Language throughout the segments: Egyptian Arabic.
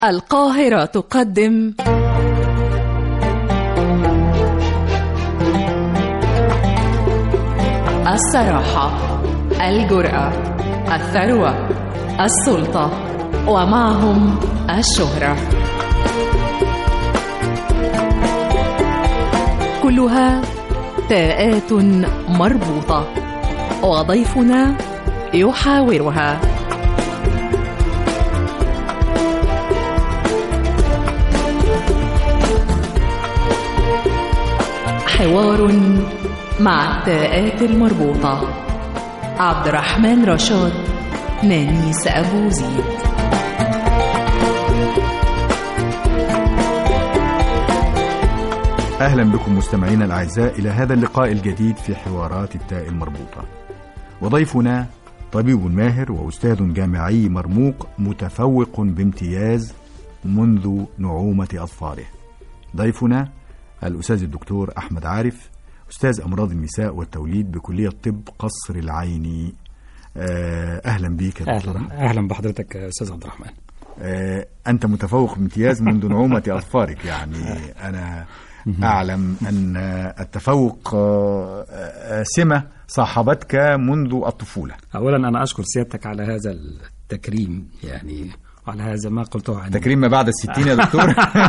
القاهرة تقدم الصراحة الجرأة الثروة السلطة ومعهم الشهرة كلها تاءات مربوطة وضيفنا يحاورها حوار مع التاءات المربوطة عبد الرحمن رشاد نانيس أبو زيد أهلا بكم مستمعينا الأعزاء إلى هذا اللقاء الجديد في حوارات التاء المربوطة وضيفنا طبيب ماهر وأستاذ جامعي مرموق متفوق بامتياز منذ نعومة أظفاره ضيفنا الأستاذ الدكتور أحمد عارف أستاذ أمراض النساء والتوليد بكلية طب قصر العيني آه، أهلا بك يا دكتور أحمد. اهلا اهلا بحضرتك يا استاذ عبد الرحمن آه، أنت متفوق بامتياز منذ نعومة أظفارك يعني أنا أعلم أن التفوق آه، آه، سمة صاحبتك منذ الطفولة اولا انا اشكر سيادتك على هذا التكريم يعني وعلى هذا ما قلته عني تكريم ما بعد الستين يا دكتور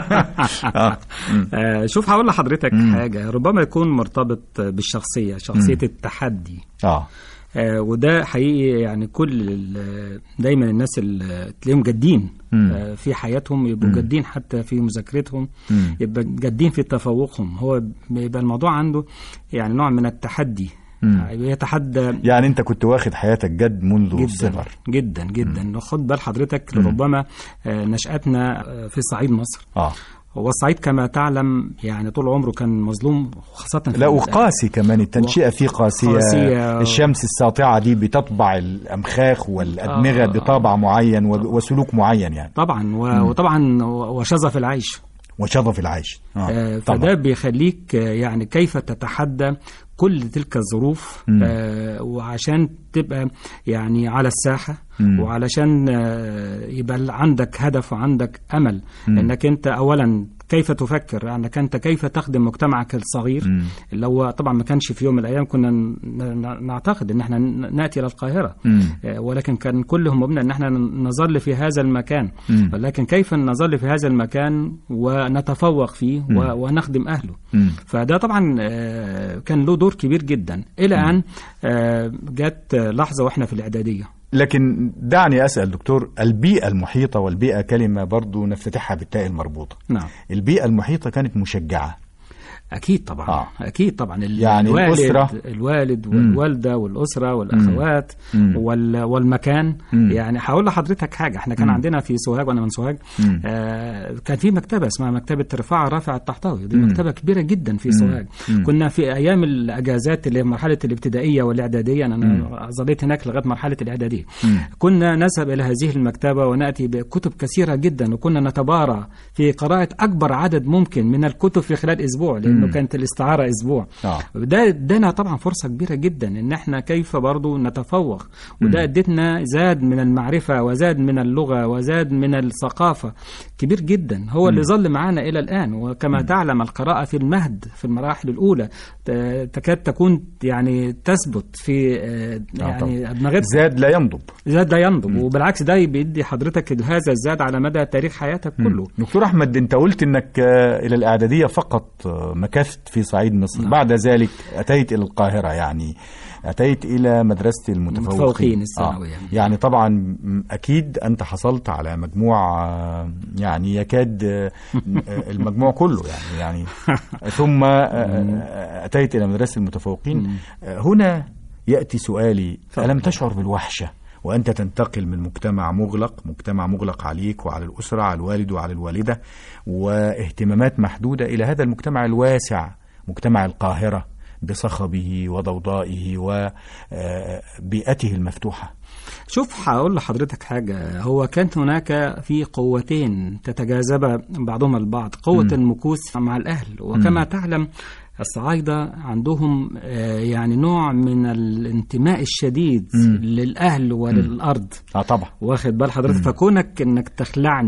آه. مم. آه شوف هقول لحضرتك مم. حاجه ربما يكون مرتبط بالشخصيه شخصيه التحدي آه آه وده حقيقي يعني كل ال- دايما الناس اللي تلاقيهم جادين مم. آه في حياتهم يبقوا مم. جادين حتى في مذاكرتهم مم. يبقى جادين في تفوقهم هو بيبقى الموضوع عنده يعني نوع من التحدي مم. يتحدى يعني أنت كنت واخد حياتك جد منذ جدا الصغر جدا جدا خد بال حضرتك ربما آه، نشأتنا آه، في صعيد مصر آه والصعيد كما تعلم يعني طول عمره كان مظلوم خاصة في لا المسألة. وقاسي كمان التنشئة فيه قاسية, قاسية. الشمس الساطعة دي بتطبع الأمخاخ والأدمغة آه. بطابع معين وب- وسلوك معين يعني طبعا و- وطبعا و- وشظف العيش وشظف العيش آه، طبعاً. فده بيخليك آه، يعني كيف تتحدى كل تلك الظروف مم. آه، وعشان تبقى يعني على الساحة مم. وعلشان آه، يبقى عندك هدف وعندك أمل مم. أنك أنت أولا كيف تفكر أنك أنت كيف تخدم مجتمعك الصغير مم. اللي هو طبعا ما كانش في يوم من الأيام كنا ن- ن- نعتقد أن احنا ن- نأتي إلى القاهرة مم. آه، ولكن كان كل همومنا ان احنا نظل في هذا المكان مم. ولكن كيف نظل في هذا المكان ونتفوق فيه مم. و- ونخدم اهله مم. فده طبعا آه، كان له دور كبير جدا الى ان آه، جت لحظه واحنا في الاعداديه لكن دعني أسأل دكتور البيئة المحيطة والبيئة كلمة برضو نفتتحها بالتاء المربوطة نعم البيئة المحيطة كانت مشجعة اكيد طبعا آه. اكيد طبعا ال- يعني الوالد الأسرة. الوالد والوالده والاسره والاخوات مم. وال والمكان مم. يعني هقول لحضرتك حاجه احنا كان مم. عندنا في سوهاج وانا من سوهاج مم. آه كان في مكتبه اسمها مكتبه رفاعه رافع الطحطاوي دي مم. مكتبه كبيره جدا في سوهاج مم. كنا في ايام الاجازات اللي هي مرحله الابتدائيه والاعداديه مم. انا ظليت هناك لغايه مرحله الاعداديه مم. كنا نذهب الى هذه المكتبه وناتي بكتب كثيره جدا وكنا نتبارى في قراءه اكبر عدد ممكن من الكتب في خلال اسبوع لانه مم. كانت الاستعاره اسبوع آه. ده ادانا طبعا فرصه كبيره جدا ان احنا كيف برضو نتفوق وده ادتنا زاد من المعرفه وزاد من اللغه وزاد من الثقافه كبير جدا هو اللي ظل معانا الى الان وكما تعلم القراءه في المهد في المراحل الاولى ت- تكاد تكون يعني تثبت في آه، يعني ادمغتنا زاد لا ينضب زاد لا ينضب وبالعكس ده بيدي حضرتك هذا الزاد على مدى تاريخ حياتك كله دكتور أحمد أنت قلت أنك آه، إلى الإعدادية فقط آه، مكثت في صعيد مصر بعد ذلك أتيت إلى القاهرة يعني أتيت إلى مدرسة المتفوقين المتفوقين الثانوية. يعني طبعا م- أكيد أنت حصلت على مجموع آه، يعني يكاد آه، آه، المجموع كله يعني يعني ثم آه، آه، أتيت إلى مدرسة المتفوقين آه، هنا يأتي سؤالي ألم تشعر بالوحشة وأنت تنتقل من مجتمع مغلق مجتمع مغلق عليك وعلى الأسرة على الوالد وعلى الوالدة واهتمامات محدودة إلى هذا المجتمع الواسع مجتمع القاهرة بصخبه وضوضائه وبيئته المفتوحة شوف هقول لحضرتك حاجة هو كانت هناك في قوتين تتجاذبا بعضهما البعض قوة المكوث مع الأهل وكما تعلم الصعايدة عندهم آه، يعني نوع من الانتماء الشديد للأهل وللأرض اه طبعا واخد بال حضرتك فكونك انك تخلعني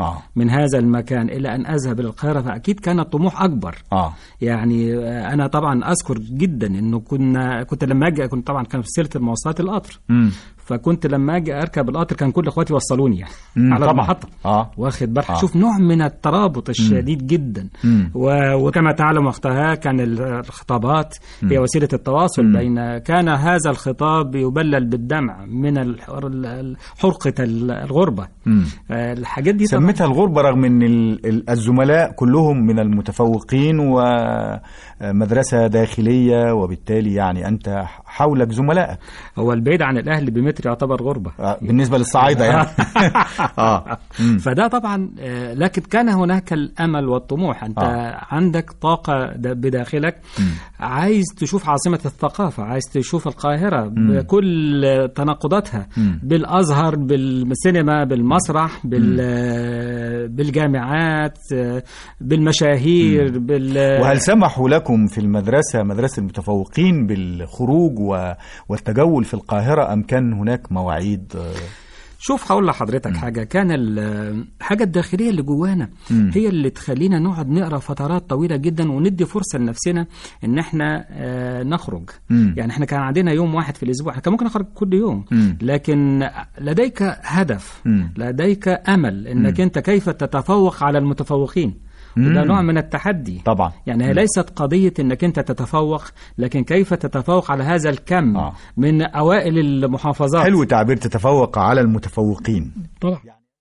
اه من هذا المكان الى ان اذهب الى القاهره فاكيد كان الطموح اكبر اه يعني آه، انا طبعا اذكر جدا انه كنا كنت لما اجي كنت طبعا كان في سيره المواصلات القطر امم فكنت لما اجي اركب القطر كان كل اخواتي يوصلوني يعني مم، على طبعاً. المحطه اه واخد بالك آه. شوف نوع من الترابط الشديد جدا مم. و- وكما تعلم وقتها كان الخطابات هي وسيله التواصل مم. بين كان هذا الخطاب يبلل بالدمع من الح- ال- حرقه ال- الغربه مم. آه، الحاجات دي طبعاً سميتها الغربة رغم ان ال- ال- الزملاء كلهم من المتفوقين ومدرسة داخلية وبالتالي يعني انت حولك زملائك هو البعيد عن الاهل بمتر يعتبر غربه آه، بالنسبة للصعايدة يعني اه مم. فده طبعا آه، لكن كان هناك الامل والطموح انت آه. عندك طاقه د- بداخلك عايز تشوف عاصمه الثقافه عايز تشوف القاهره بكل تناقضاتها مم. بالازهر بالسينما بالمسرح بال آه، بالجامعات آه، بالمشاهير بال وهل سمحوا لكم في المدرسة مدرسة المتفوقين بالخروج و- والتجول في القاهرة أم كان هناك مواعيد آه، شوف هقول لحضرتك حاجه كان ال- الحاجه الداخليه اللي جوانا مم. هي اللي تخلينا نقعد نقرا فترات طويله جدا وندي فرصه لنفسنا ان احنا آه، نخرج مم. يعني احنا كان عندنا يوم واحد في الاسبوع احنا كان ممكن نخرج كل يوم مم. لكن لديك هدف مم. لديك امل انك انت كيف تتفوق على المتفوقين وده مم. نوع من التحدي طبعا يعني هي ليست قضية انك انت تتفوق لكن كيف تتفوق على هذا الكم آه. من اوائل المحافظات حلو تعبير تتفوق على المتفوقين طبعا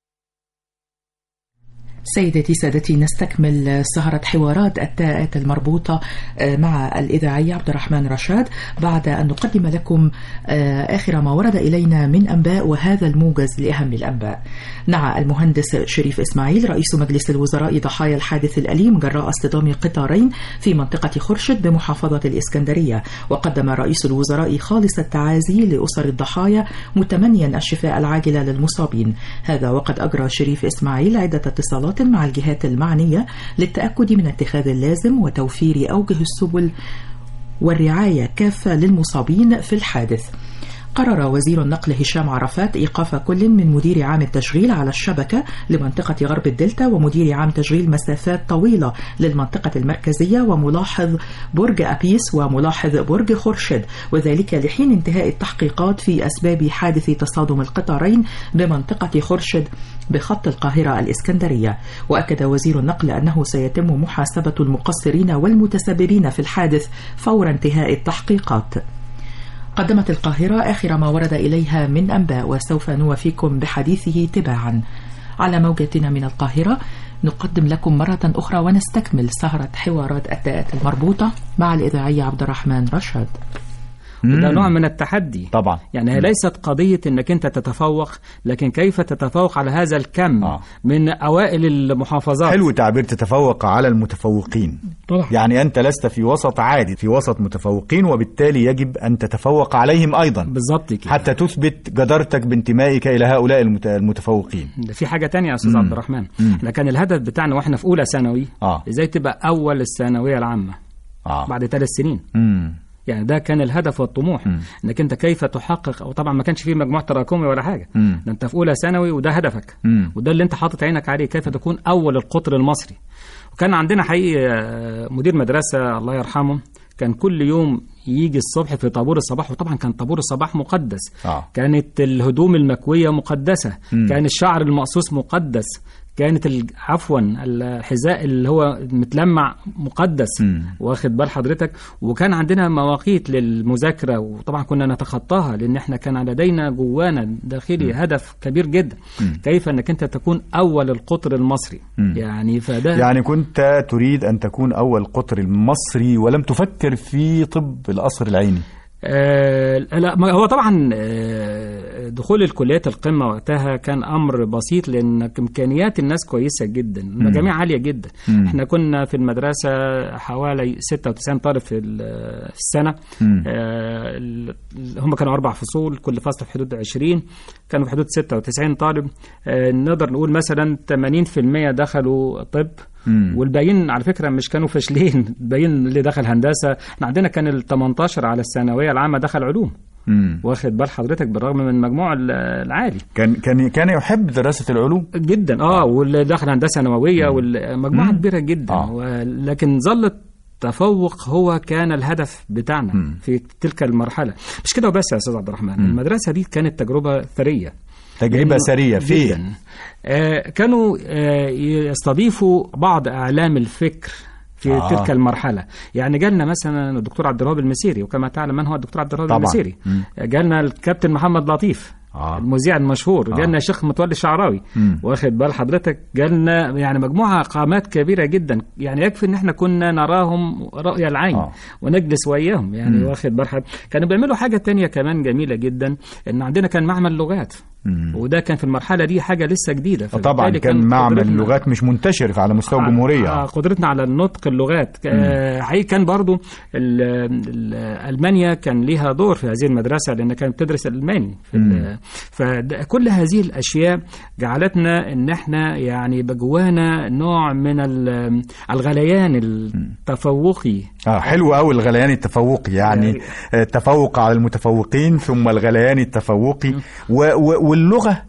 سيدتي سادتي نستكمل سهرة حوارات التاءات المربوطة آه، مع الإذاعي عبد الرحمن رشاد بعد أن نقدم لكم آه، آخر ما ورد إلينا من أنباء وهذا الموجز لأهم الأنباء نعى المهندس شريف إسماعيل رئيس مجلس الوزراء ضحايا الحادث الأليم جراء اصطدام قطارين في منطقة خرشد بمحافظة الإسكندرية وقدم رئيس الوزراء خالص التعازي لأسر الضحايا متمنيا الشفاء العاجل للمصابين هذا وقد أجرى شريف إسماعيل عدة اتصالات مع الجهات المعنية للتأكد من اتخاذ اللازم وتوفير أوجه السبل والرعاية كافة للمصابين في الحادث قرر وزير النقل هشام عرفات إيقاف كل من مدير عام التشغيل على الشبكة لمنطقة غرب الدلتا ومدير عام تشغيل مسافات طويلة للمنطقة المركزية وملاحظ برج أبيس وملاحظ برج خرشد وذلك لحين انتهاء التحقيقات في أسباب حادث تصادم القطارين بمنطقة خرشد بخط القاهرة الإسكندرية وأكد وزير النقل أنه سيتم محاسبة المقصرين والمتسببين في الحادث فور انتهاء التحقيقات قدمت القاهرة آخر ما ورد إليها من أنباء وسوف نوافيكم بحديثه تباعا على موجتنا من القاهرة نقدم لكم مرة أخرى ونستكمل سهرة حوارات التاءات المربوطة مع الإذاعي عبد الرحمن رشاد وده مم. نوع من التحدي طبعا يعني هي ليست قضية انك انت تتفوق لكن كيف تتفوق على هذا الكم آه. من اوائل المحافظات حلو تعبير تتفوق على المتفوقين طبعا يعني أنت لست في وسط عادي في وسط متفوقين وبالتالي يجب أن تتفوق عليهم أيضا بالظبط كده حتى تثبت جدارتك بانتمائك إلى هؤلاء المت- المتفوقين ده في حاجة تانية يا أستاذ مم. عبد الرحمن مم. احنا كان الهدف بتاعنا واحنا في أولى ثانوي آه. ازاي تبقى أول الثانوية العامة آه. بعد ثلاث سنين مم. يعني ده كان الهدف والطموح مم. انك انت كيف تحقق او طبعا ما كانش فيه مجموع تراكمي ولا حاجه مم. ده انت في اولى ثانوي وده هدفك مم. وده اللي انت حاطط عينك عليه كيف تكون اول القطر المصري وكان عندنا حقيقي آه، مدير مدرسه الله يرحمه كان كل يوم يجي الصبح في طابور الصباح وطبعا كان طابور الصباح مقدس آه. كانت الهدوم المكويه مقدسه مم. كان الشعر المقصوص مقدس كانت ال- عفوا الحذاء اللي هو متلمع مقدس مم. واخد بال حضرتك وكان عندنا مواقيت للمذاكره وطبعا كنا نتخطاها لان احنا كان لدينا جوانا داخلي هدف كبير جدا مم. كيف انك انت تكون اول القطر المصري مم. يعني فده يعني كنت تريد أن تكون أول قطر المصري ولم تفكر في طب القصر العيني آه لا ما هو طبعا آه دخول الكليات القمه وقتها كان امر بسيط لان امكانيات الناس كويسه جدا المجاميع عاليه جدا مم. احنا كنا في المدرسه حوالي 96 طالب في ال- في السنه مم. آه ال- هم كانوا اربع فصول كل فصل في حدود 20 كانوا في حدود 96 طالب آه نقدر نقول مثلا 80% دخلوا طب مم. والباقيين على فكره مش كانوا فاشلين الباقيين اللي دخل هندسه احنا عندنا كان ال 18 على الثانويه العامه دخل علوم مم. واخد بال حضرتك بالرغم من المجموع ال- العالي كان كان كان يحب دراسه العلوم جدا اه واللي دخل هندسه نوويه والمجموعه كبيره جدا آه. ولكن ظل التفوق هو كان الهدف بتاعنا في تلك المرحله مش كده وبس يا استاذ عبد الرحمن المدرسه دي كانت تجربه ثريه تجربه لأنه- سريه في جدا آه كانوا آه يستضيفوا بعض اعلام الفكر في آه. آه. تلك المرحلة يعني جالنا مثلا الدكتور عبد الوهاب المسيري وكما تعلم من هو الدكتور عبد الوهاب طبعاً. المسيري مم. جالنا الكابتن محمد لطيف آه. المذيع المشهور آه. جالنا الشيخ متولي الشعراوي مم. واخد بال حضرتك جالنا يعني مجموعة قامات كبيرة جدا يعني يكفي ان احنا كنا نراهم رأي العين آه. ونجلس وياهم يعني مم. واخد بال حضرتك كانوا بيعملوا حاجة تانية كمان جميلة جدا ان عندنا كان معمل لغات مم. وده كان في المرحله دي حاجه لسه جديده طبعا فبالتالي كان معمل قدرتنا- لغات مش منتشر على مستوى آه، الجمهوريه آه، قدرتنا على النطق اللغات آه، حقيقي كان برضو ال- ال- المانيا كان ليها دور في هذه المدرسه لان كانت بتدرس الالماني في ال- فكل هذه الاشياء جعلتنا ان احنا يبقى جوانا نوع من ال- الغليان التفوقي اه حلو قوي الغليان التفوقي يعني يعني- آه، التفوق على المتفوقين ثم الغليان التفوقي و و واللغه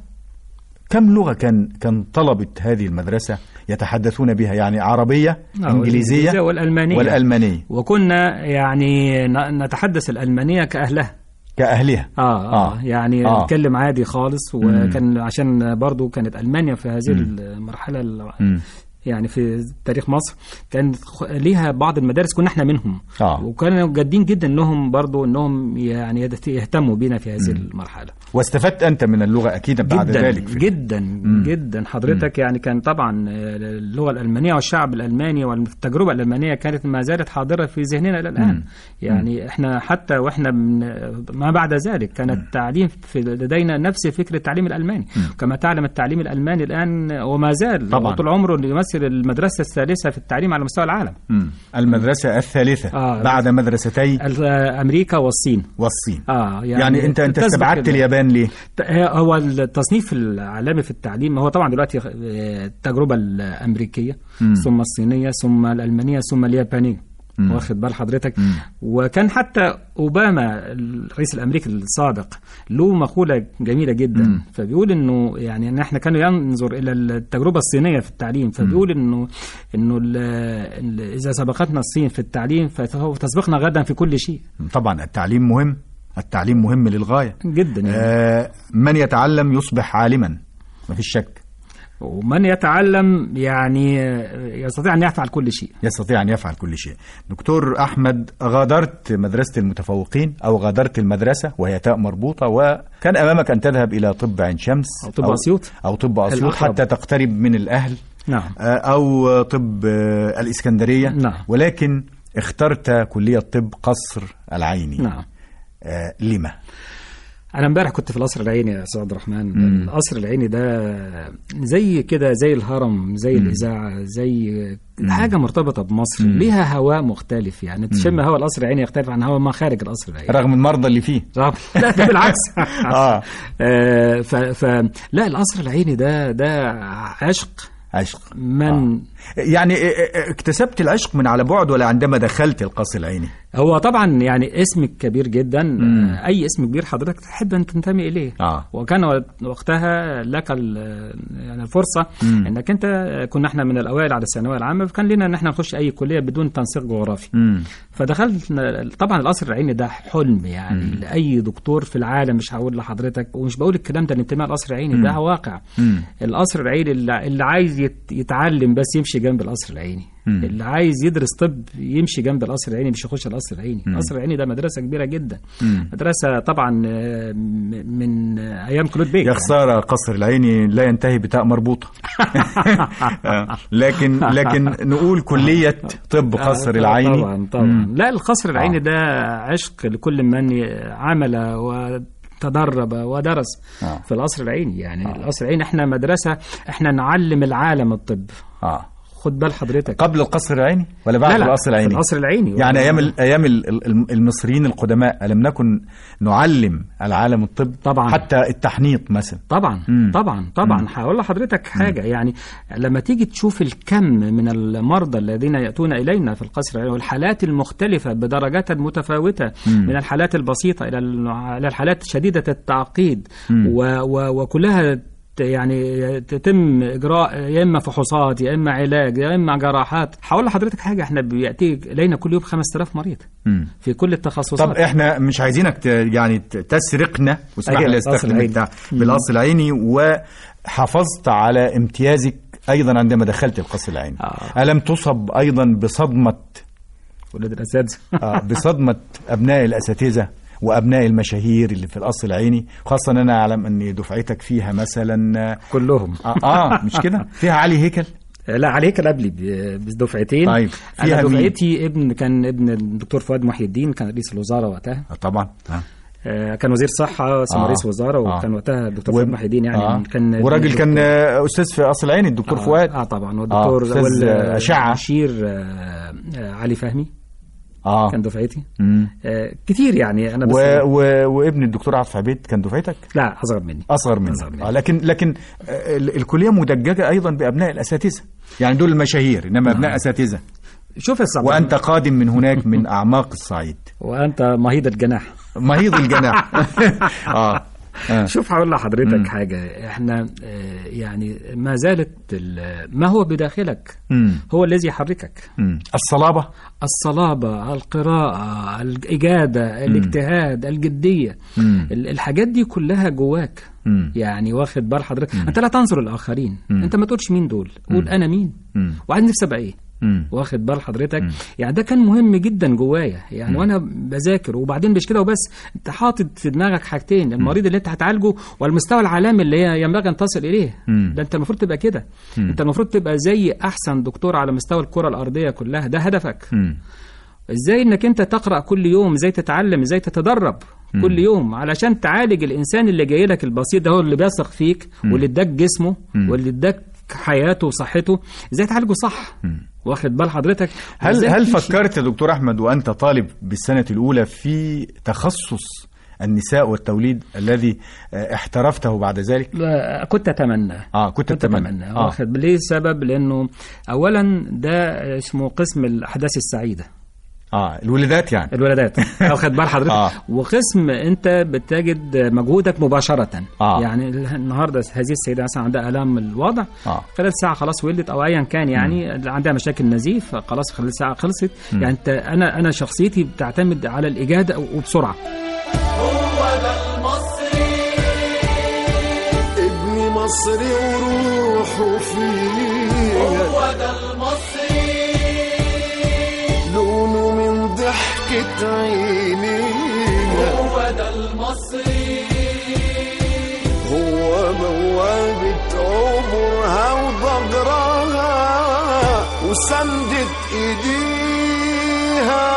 كم لغه كان كان طلبه هذه المدرسه يتحدثون بها يعني عربيه آه، انجليزيه والإنجليزية والألمانية. والالمانيه وكنا يعني ن- نتحدث الالمانيه كاهلها كاهلها اه اه, آه. يعني آه. نتكلم عادي خالص وكان عشان برضو كانت المانيا في هذه المرحله ال- مم. يعني في تاريخ مصر كانت خ- ليها بعض المدارس كنا احنا منهم آه. وكانوا جادين جدا انهم برضو انهم يعني يهت- يهتموا بينا في هذه المرحله واستفدت انت من اللغه اكيد بعد جدا ذلك في جدا جدا حضرتك يعني كان طبعا آه، اللغه الالمانيه والشعب الالماني والتجربه الالمانيه كانت ما زالت حاضره في ذهننا الى الان يعني احنا حتى واحنا من ما بعد ذلك كان التعليم في لدينا نفس فكره التعليم الالماني كما تعلم التعليم الالماني الان وما زال طبعاً. طول عمره يمثل المدرسه الثالثه في التعليم على مستوى العالم مم. المدرسه الثالثه آه. بعد مدرستي ال- امريكا والصين والصين اه يعني, يعني انت انت تسبق استبعدت ال- اليابان ليه؟ هو التصنيف العالمي في التعليم هو طبعا دلوقتي آه، التجربه الامريكيه مم. ثم الصينيه ثم الالمانيه ثم اليابانيه مم. واخد بال حضرتك مم. وكان حتى اوباما الرئيس الامريكي السابق له مقوله جميله جدا مم. فبيقول انه يعني ان احنا كانوا ينظر الى التجربه الصينيه في التعليم فبيقول انه انه ال- ال- اذا سبقتنا الصين في التعليم فهو تسبقنا غدا في كل شيء طبعا التعليم مهم التعليم مهم للغايه جدا يعني. آه من يتعلم يصبح عالما ما فيش شك ومن يتعلم يعني يستطيع ان يفعل كل شيء يستطيع ان يفعل كل شيء دكتور احمد غادرت مدرسه المتفوقين او غادرت المدرسه وهي تاء مربوطه وكان امامك ان تذهب الى طب عين شمس أو طب أسيوط. او طب اسيوط الأقرب. حتى تقترب من الاهل نعم آه، او طب آه، الاسكندريه نعم. ولكن اخترت كليه طب قصر العيني نعم آه لما انا امبارح كنت في القصر العيني يا استاذ عبد الرحمن القصر العيني ده زي كده زي الهرم زي الاذاعه زي حاجه مرتبطه بمصر ليها هواء مختلف يعني تشم هواء القصر العيني يختلف عن هواء ما خارج القصر العيني رغم المرضى اللي فيه رغم- لا ده بالعكس آه. آه، ف... ف لا القصر العيني ده ده عشق عشق من يعني ا- ا- اكتسبت العشق من على بعد ولا عندما دخلت القصر العيني هو طبعا يعني اسمك كبير جدا آه، اي اسم كبير حضرتك تحب ان تنتمي اليه آه. وكان وقتها لك ال- يعني الفرصه انك انت كنا احنا من الاوائل على الثانويه العامه فكان لنا ان احنا نخش اي كليه بدون تنسيق جغرافي مم. فدخلت طبعا القصر العيني ده حلم يعني مم. لاي دكتور في العالم مش هقول لحضرتك ومش بقول الكلام ده الانتماء للقصر العيني ده واقع مم. القصر العيني اللي اللي عايز يت- يتعلم بس يمشي جنب القصر العيني مم. اللي عايز يدرس طب يمشي جنب القصر العيني مش يخش القصر العيني القصر العيني ده مدرسه كبيره جدا مم. مدرسه طبعا آه، م- من آه، ايام كلود بيك يا خسارة قصر العيني لا ينتهي بتاء مربوطة آه، لكن لكن نقول كلية طب قصر آه، العيني طبعا طبعا لا القصر العيني ده عشق لكل من ي- عمل وتدرب ودرس آه. في القصر العيني يعني القصر العيني احنا مدرسه احنا نعلم العالم الطب اه خد بال حضرتك قبل القصر العيني ولا بعد لا لا القصر العيني القصر العيني يعني ايام ال- ايام ال- ال- المصريين القدماء الم نكن نعلم العالم الطب طبعاً. حتى التحنيط مثلا طبعا مم. طبعا طبعا مم. هقول لحضرتك حاجه يعني لما تيجي تشوف الكم من المرضى الذين ياتون الينا في القصر العيني والحالات المختلفه بدرجات متفاوته مم. من الحالات البسيطه الى ال- الى الحالات شديده التعقيد مم. و و وكلها ت- يعني تتم اجراء يا اما فحوصات يا اما علاج يا اما جراحات هقول لحضرتك حاجه احنا بياتي الينا كل يوم 5000 مريض مم. في كل التخصصات طب احنا مش عايزينك ت... يعني ت- تسرقنا واسمح أجل لي القصر استخدم العيني. بتاع مم. بالقصر العيني وحافظت على امتيازك ايضا عندما دخلت القصر العيني آه. الم تصب ايضا بصدمه ولاد الاساتذه آه، بصدمه ابناء الاساتذه وابناء المشاهير اللي في القصر العيني خاصه ان انا اعلم ان دفعتك فيها مثلا كلهم اه, آه مش كده فيها علي هيكل لا عليك كان قبلي ب- بدفعتين طيب، فيها انا مين؟ دفعتي ابن كان ابن الدكتور فؤاد محي الدين كان رئيس الوزاره وقتها آه طبعا آه. آه، كان وزير صحه ثم آه. رئيس وزاره آه. وكان وقتها الدكتور فؤاد محي الدين يعني آه. كان وراجل كان آه، استاذ في قصر العيني الدكتور آه، فؤاد اه طبعا والدكتور أستاذ، وال- آه، أشعة. بشير آه، آه، علي فهمي اه كان دفعتي مم. آه، كتير يعني انا بس و... و... وابن الدكتور عاطف عبيد كان دفعتك لا اصغر مني اصغر منك أصغر مني. آه لكن لكن آه، ال- الكليه مدججه ايضا بابناء الاساتذه يعني دول المشاهير انما ابناء اساتذه شوف الصعب وانت قادم من هناك من اعماق الصعيد وانت مهيض الجناح مهيض الجناح اه آه. شوف هقول لحضرتك مم. حاجه احنا آه، يعني ما زالت ال- ما هو بداخلك مم. هو الذي يحركك مم. الصلابه الصلابة القراءة الإجادة الاجتهاد الجدية مم. ال- الحاجات دي كلها جواك مم. يعني واخد بال حضرتك انت لا تنظر للاخرين مم. انت ما تقولش مين دول قول انا مين مم. وعايز نفسي ابقى ايه مم. واخد بال حضرتك يعني ده كان مهم جدا جوايا يعني وانا بذاكر وبعدين مش كده وبس انت حاطط في دماغك حاجتين المريض اللي انت هتعالجه والمستوى العالمي اللي هي ينبغي ان تصل اليه مم. ده انت المفروض تبقى كده انت المفروض تبقى زي احسن دكتور على مستوى الكره الارضيه كلها ده هدفك مم. ازاي انك انت تقرا كل يوم ازاي تتعلم ازاي تتدرب كل يوم علشان تعالج الانسان اللي جاي لك البسيط ده هو اللي بيثق فيك واللي اداك جسمه واللي اداك حياته وصحته ازاي تعالجه صح واخد بال حضرتك هل وإزاي هل تمشي؟ فكرت يا دكتور احمد وانت طالب بالسنه الاولى في تخصص النساء والتوليد الذي آه، احترفته بعد ذلك لا، كنت اتمنى اه كنت كنت اتمنى اتمنى آه. واخد ليه سبب لانه اولا ده اسمه قسم الاحداث السعيده اه الولادات يعني الولادات واخد بال حضرتك آه. وقسم انت بتجد مجهودك مباشره آه. يعني النهارده هذه السيده مثلا عندها الام الوضع آه. خلال ساعه خلاص ولدت او ايا كان يعني عندها مشاكل نزيف خلاص خلال ساعه خلصت يعني انت انا انا شخصيتي بتعتمد على الاجاده وبسرعه ابني مصري وروحه فيه هو ده المصري لونه من ضحكة عينينا هو ده المصري هو بوابة عمرها وضجرها وسندت ايديها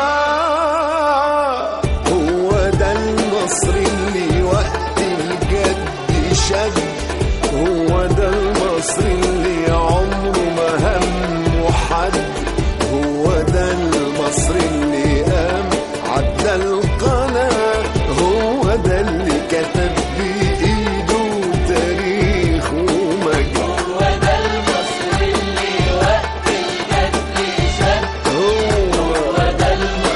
هو ده المصري اللي وقت الجد شد هو ده المصري اللي عمره ما همه حد هو ده المصري اللي قام عدى القناة هو ده اللي كتب بإيده تاريخ ومجد هو ده المصري اللي وقت الجد شد هو ده المصري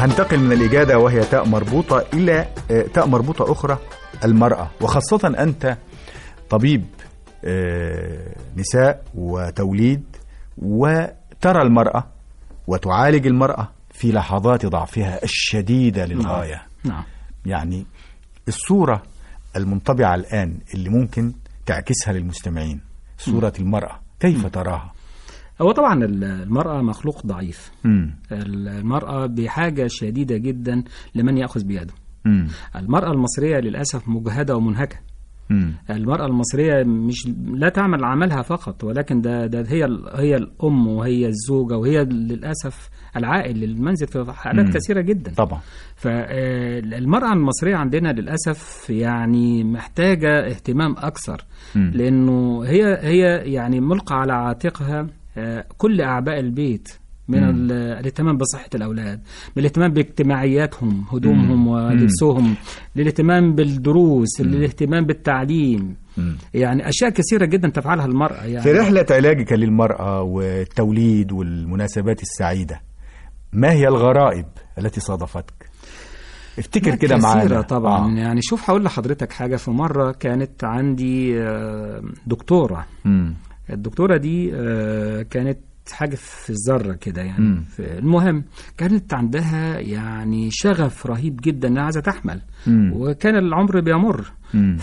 هنتقل من الإجادة وهي تاء مربوطة إلى آه، تاء مربوطة أخرى المرأة وخاصة أنت طبيب آه، نساء وتوليد وترى المرأة وتعالج المرأة في لحظات ضعفها الشديدة للغاية نعم يعني الصورة المنطبعة الآن اللي ممكن تعكسها للمستمعين صورة المرأة كيف تراها؟ هو طبعا ال- المرأة مخلوق ضعيف مم. المرأة بحاجة شديدة جدا لمن يأخذ بيده مم. المرأة المصرية للأسف مجهدة ومنهكة مم. المرأة المصرية مش لا تعمل عملها فقط ولكن ده, ده هي ال- هي الأم وهي الزوجة وهي للأسف العائل للمنزل في حالات مم. كثيرة جدا طبعا فالمرأة المصرية عندنا للأسف يعني محتاجة اهتمام أكثر مم. لأنه هي هي يعني ملقى على عاتقها آه، كل أعباء البيت من مم. ال- الاهتمام بصحة الأولاد من الاهتمام باجتماعياتهم هدومهم مم. ولبسهم للاهتمام بالدروس للاهتمام بالتعليم مم. يعني أشياء كثيرة جدا تفعلها المرأة يعني في رحلة علاجك للمرأة والتوليد والمناسبات السعيدة ما هي الغرائب التي صادفتك؟ افتكر كده كثيرة معانا طبعا آه. يعني شوف هقول لحضرتك حاجة في مرة كانت عندي آه، دكتورة مم. الدكتورة دي آه، كانت حاجة في الذرة كده يعني مم. في المهم كانت عندها يعني شغف رهيب جدا انها عايزة تحمل مم. وكان العمر بيمر مم.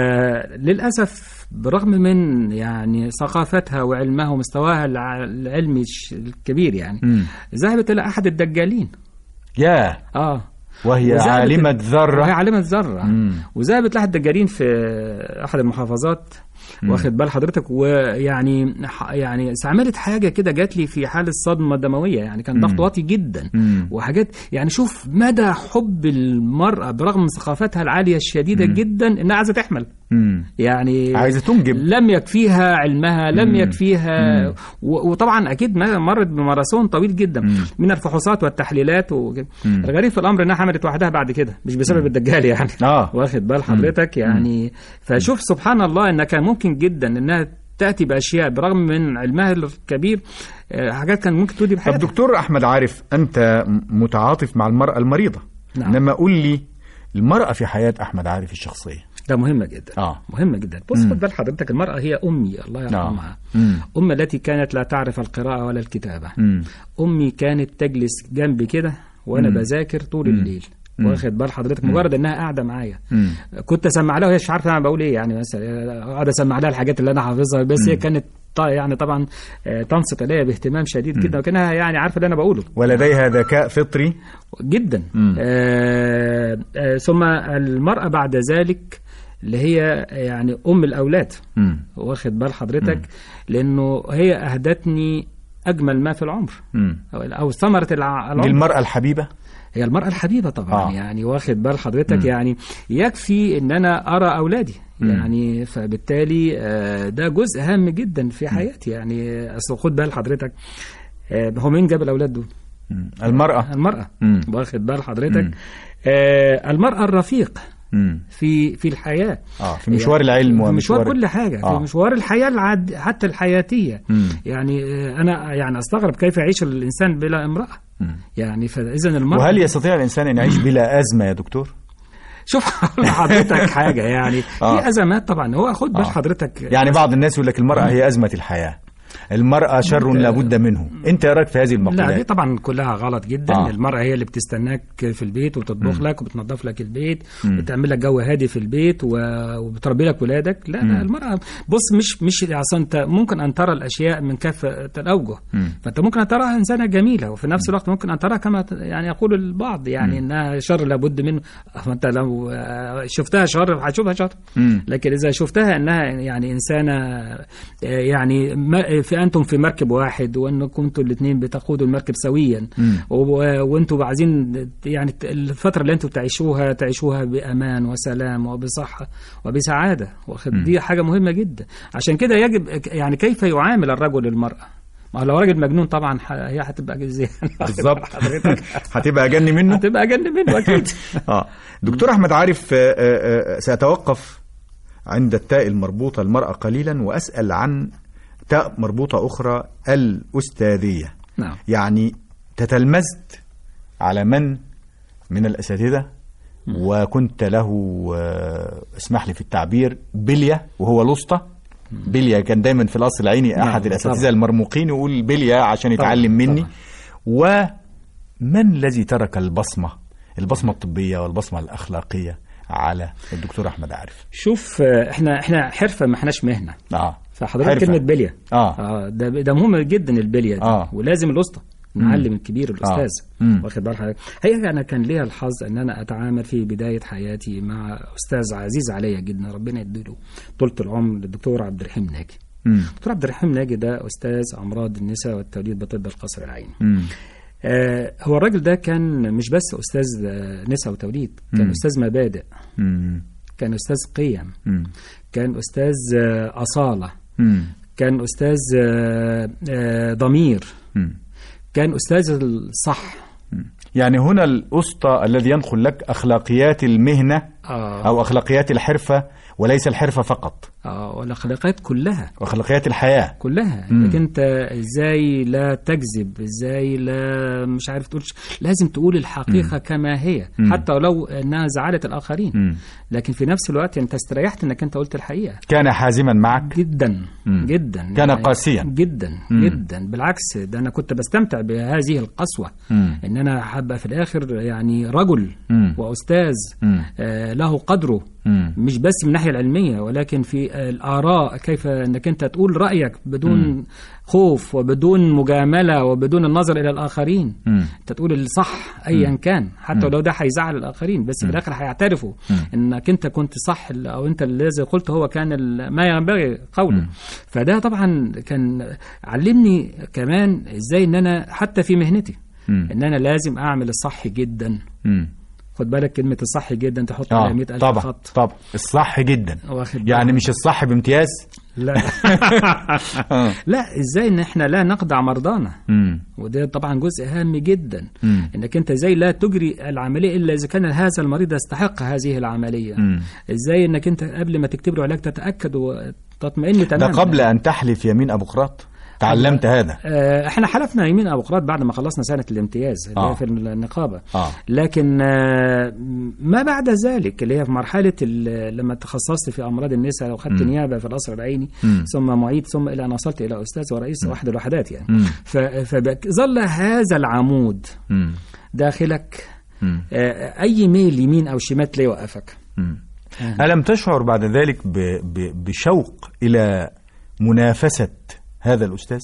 فللأسف برغم من يعني ثقافتها وعلمها ومستواها الع- العلمي الش- الكبير يعني مم. ذهبت إلى أحد الدجالين يا اه وهي وذهبت- عالمة وهي ذرة عالمة ذرة مم. وذهبت لأحد الدجالين في أحد المحافظات واخد بال حضرتك ويعني ح- يعني استعملت حاجة كده جات لي في حالة صدمة دموية يعني كان ضغط واطي جدا مم. وحاجات يعني شوف مدى حب المرأة برغم من ثقافتها العالية الشديدة جدا إنها عايزة تحمل مم. يعني عايزة تنجب لم يكفيها علمها لم مم. يكفيها مم. و- وطبعا اكيد ما- مرت بماراثون طويل جدا مم. من الفحوصات والتحليلات وكده. مم. الغريب في الامر انها حملت وحدها بعد كده مش بسبب الدجال يعني آه. واخد بال حضرتك يعني فشوف سبحان الله انها كان ممكن جدا انها تاتي باشياء برغم من علمها الكبير آه، حاجات كان ممكن تودي طب بحياتها دكتور أحمد عارف أنت م- متعاطف مع المرأة المريضة نعم. إنما قول لي المرأة في حياة أحمد عارف الشخصية ده مهمه جدا آه. مهمه جدا بص خد بال حضرتك المراه هي امي الله يرحمها مم. أم التي كانت لا تعرف القراءة ولا الكتابة مم. أمي كانت تجلس جنبي كده وأنا مم. بذاكر طول الليل واخد بال حضرتك مجرد انها قاعده معايا مم. كنت اسمع لها وهي مش عارفه انا بقول ايه يعني مثلا اقعد اسمع لها الحاجات اللي انا حافظها بس هي كانت ط- يعني طبعا آه، تنصت الي باهتمام شديد جدا وكانها يعني عارفه اللي انا بقوله ولديها ذكاء فطري جدا مم. آه آه ثم المراه بعد ذلك اللي هي يعني ام الاولاد مم. واخد بال حضرتك لانه هي اهدتني اجمل ما في العمر مم. او أو ثمره الع- دي العمر المرأة الحبيبة هي المراه الحبيبه طبعا آه. آه. يعني واخد بال حضرتك يعني يكفي ان انا ارى اولادي يعني فبالتالي آه، ده جزء هام جدا في حياتي يعني اصل خد بال حضرتك آه، هو مين جاب الاولاد دول؟ مم. المرأة المراه مم. واخد بال حضرتك آه، المراه الرفيق مم. في في الحياه اه في مشوار العلم في مشوار ومشوار كل حاجه آه. في مشوار الحياه العاد حتى الحياتيه مم. يعني آه، انا يعني استغرب كيف يعيش الانسان بلا امراه مم. يعني فاذا المراه وهل يستطيع الإنسان أن يعيش بلا أزمة يا دكتور؟ شوف هقول لحضرتك حاجه يعني آه. في ازمات طبعا هو خد بال آه. حضرتك يعني بعض الناس يقول لك المرأة هي أزمة الحياة المرأة شر لابد منه أنت إيه رأيك في هذه لا دي المقولات طبعا كلها غلط جدا آه. آه. المرأة هي اللي بتستناك في البيت وتطبخ لك وبتنظف لك البيت وبتعمل لك جو هادي في البيت و- وبتربي لك ولادك لا لا المرأة بص مش مش اصلا انت ممكن ان ترى الاشياء من كافة الاوجه فانت ممكن ان تراها انسانة جميلة وفي نفس الوقت ممكن ان تراها كما ت- يعني يقول البعض يعني انها شر لابد منه فانت لو آه، شفتها شر هتشوفها شر مم. لكن اذا شفتها انها يعني انسانه آه، يعني ما- في انتم في مركب واحد وانكم انتم الاثنين بتقودوا المركب سويا و- وانتم عايزين يعني ت- الفتره اللي انتم تعيشوها تعيشوها بامان وسلام وبصحه وبسعاده واخد دي حاجه مهمه جدا عشان كده يجب يعني كيف يعامل الرجل المراه ما هو لو راجل مجنون طبعا ح- هي هتبقى زي بالظبط هتبقى أجن منه هتبقى اجن منه اكيد آه. دكتور أحمد عارف آه، آه، آه، سأتوقف عند التاء المربوطة المرأة قليلا وأسأل عن تاء مربوطة أخرى الأستاذية نعم يعني تتلمذت على من من الاساتذه وكنت له آه، اسمح لي في التعبير بليه وهو الوسطى بليه كان دايما في القصر العيني نعم، احد الاساتذه طبعا. المرموقين يقول بليه عشان يتعلم مني ومن الذي ترك البصمه البصمه الطبيه والبصمه الاخلاقيه على الدكتور احمد عارف شوف آه، احنا احنا حرفه ما احناش مهنه اه فحضرتك حرفة. كلمه بليه اه اه ده ده مهم جدا البليه دي آه. ولازم الوسطى نعلم الكبير الاستاذ مم. واخد بال حضرتك هي انا كان ليا الحظ ان انا اتعامل في بدايه حياتي مع استاذ عزيز عليا جدا ربنا يديله طولة العمر الدكتور عبد الرحيم ناجي مم. الدكتور عبد الرحيم ناجي ده استاذ امراض النساء والتوليد بطب القصر العيني مم. آه هو الراجل ده كان مش بس استاذ آه، نساء وتوليد كان مم. استاذ مبادئ مم. كان استاذ قيم مم. كان استاذ آه، اصاله مم. كان استاذ آه، آه، ضمير مم. كان استاذ الصح يعني هنا الأسطى الذي ينقل لك أخلاقيات المهنة اه أو أخلاقيات الحرفة وليس الحرفة فقط اه والاخلاقيات كلها وأخلاقيات الحياة كلها مم. انك انت ازاي لا تكذب ازاي لا مش عارف تقول لازم تقول الحقيقه كما هي مم. حتى ولو انها زعلت الاخرين مم. لكن في نفس الوقت انت استريحت انك انت قلت الحقيقه كان حازما معك جدا مم. جدا كان قاسيا. جدا مم. جدا بالعكس ده انا كنت بستمتع بهذه القسوه مم. ان انا حابه في الاخر يعني رجل مم. واستاذ مم. آه له قدره مم. مش بس من الناحيه العلميه ولكن في آه، الاراء كيف انك انت تقول رايك بدون خوف وبدون مجامله وبدون النظر الى الاخرين مم. انت تقول الصح ايا كان حتى لو ده هيزعل الاخرين بس في الاخر هيعترفوا انك انت كنت صح او انت الذي قلت هو كان ال- ما ينبغي قوله فده طبعا كان علمني كمان ازاي ان انا حتى في مهنتي مم. ان انا لازم اعمل الصح جدا مم. خد بالك كلمه الصح جدا تحط آه. عليها 100000 طبعا خط طبعا الصح جدا واخد يعني بالك. مش الصح بامتياز لا آه. لا ازاي ان احنا لا نخدع مرضانا مم. وده طبعا جزء هام جدا مم. انك انت ازاي لا تجري العمليه الا اذا كان هذا المريض يستحق هذه العمليه مم. ازاي انك انت قبل ما تكتب له علاج تتاكد وتطمئن ده تماما قبل أن تحلف يمين أبو قراط تعلمت هذا آه، احنا حلفنا يمين ابو قراط بعد ما خلصنا سنه الامتياز اللي آه. هي في النقابه آه. لكن آه، ما بعد ذلك اللي هي في مرحله ال- لما تخصصت في امراض النساء وخدت نيابه في القصر العيني مم. ثم معيد ثم الى ان وصلت الى استاذ ورئيس واحد الوحدات يعني مم. ف- فظل هذا العمود مم. داخلك مم. آه، اي ميل يمين او شمال تلاقيه يوقفك مم. ألم تشعر بعد ذلك ب... ب... بشوق إلى منافسة هذا الأستاذ؟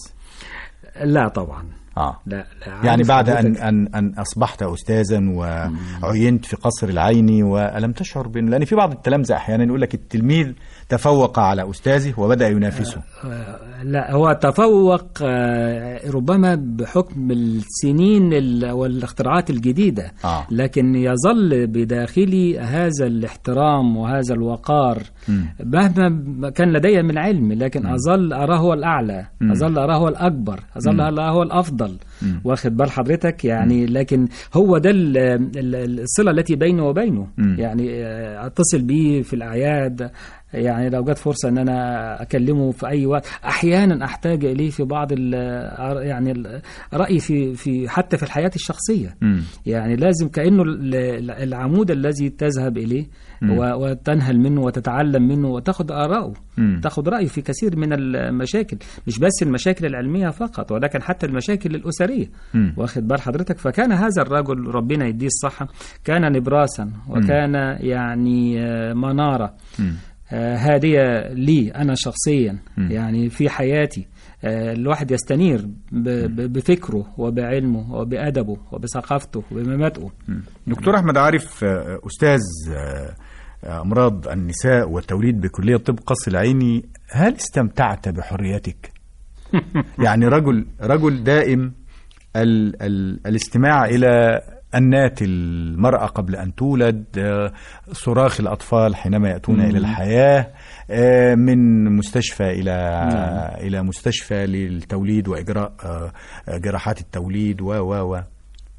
لا طبعا آه. لا, لا يعني عارف بعد أن, حضرتك- أن, أن أصبحت أستاذا وعينت في قصر العيني وألم تشعر بأن لأن في بعض التلامذة أحيانا يقول لك التلميذ تفوق على أستاذه وبدأ ينافسه آه، لا هو تفوق آه، ربما بحكم السنين ال- والاختراعات الجديدة آه. لكن يظل بداخلي هذا الاحترام وهذا الوقار مهما كان لدي من علم لكن أظل أراه هو الأعلى أظل أراه هو الأكبر أظل أراه هو الأفضل واخد بال حضرتك يعني لكن هو ده ال- ال- الصلة التي بينه وبينه يعني آه، أتصل بيه في الأعياد يعني لو جت فرصة ان انا اكلمه في اي وقت احيانا احتاج اليه في بعض ال يعني ال- رايي في في حتى في الحياة الشخصية مم. يعني لازم كانه ال- ال- العمود الذي تذهب اليه و- وتنهل منه وتتعلم منه وتاخذ اراءه مم. تاخذ رايه في كثير من المشاكل مش بس المشاكل العلميه فقط ولكن حتى المشاكل الاسريه مم. واخد بال حضرتك فكان هذا الرجل ربنا يديه الصحه كان نبراسا وكان يعني آه، مناره مم. آه، هادية لي أنا شخصيا يعني في حياتي آه، الواحد يستنير ب- ب- بفكره وبعلمه وبأدبه وبثقافته وبمبادئه دكتور أحمد عارف آه، أستاذ آه، آه، أمراض النساء والتوليد بكلية طب قصر العيني هل استمتعت بحريتك؟ يعني رجل رجل دائم ال ال الاستماع إلى أنات المرأة قبل أن تولد آه، صراخ الأطفال حينما يأتون إلى الحياة آه، من مستشفى إلى إلى مستشفى للتوليد وإجراء آه، آه، جراحات التوليد و و و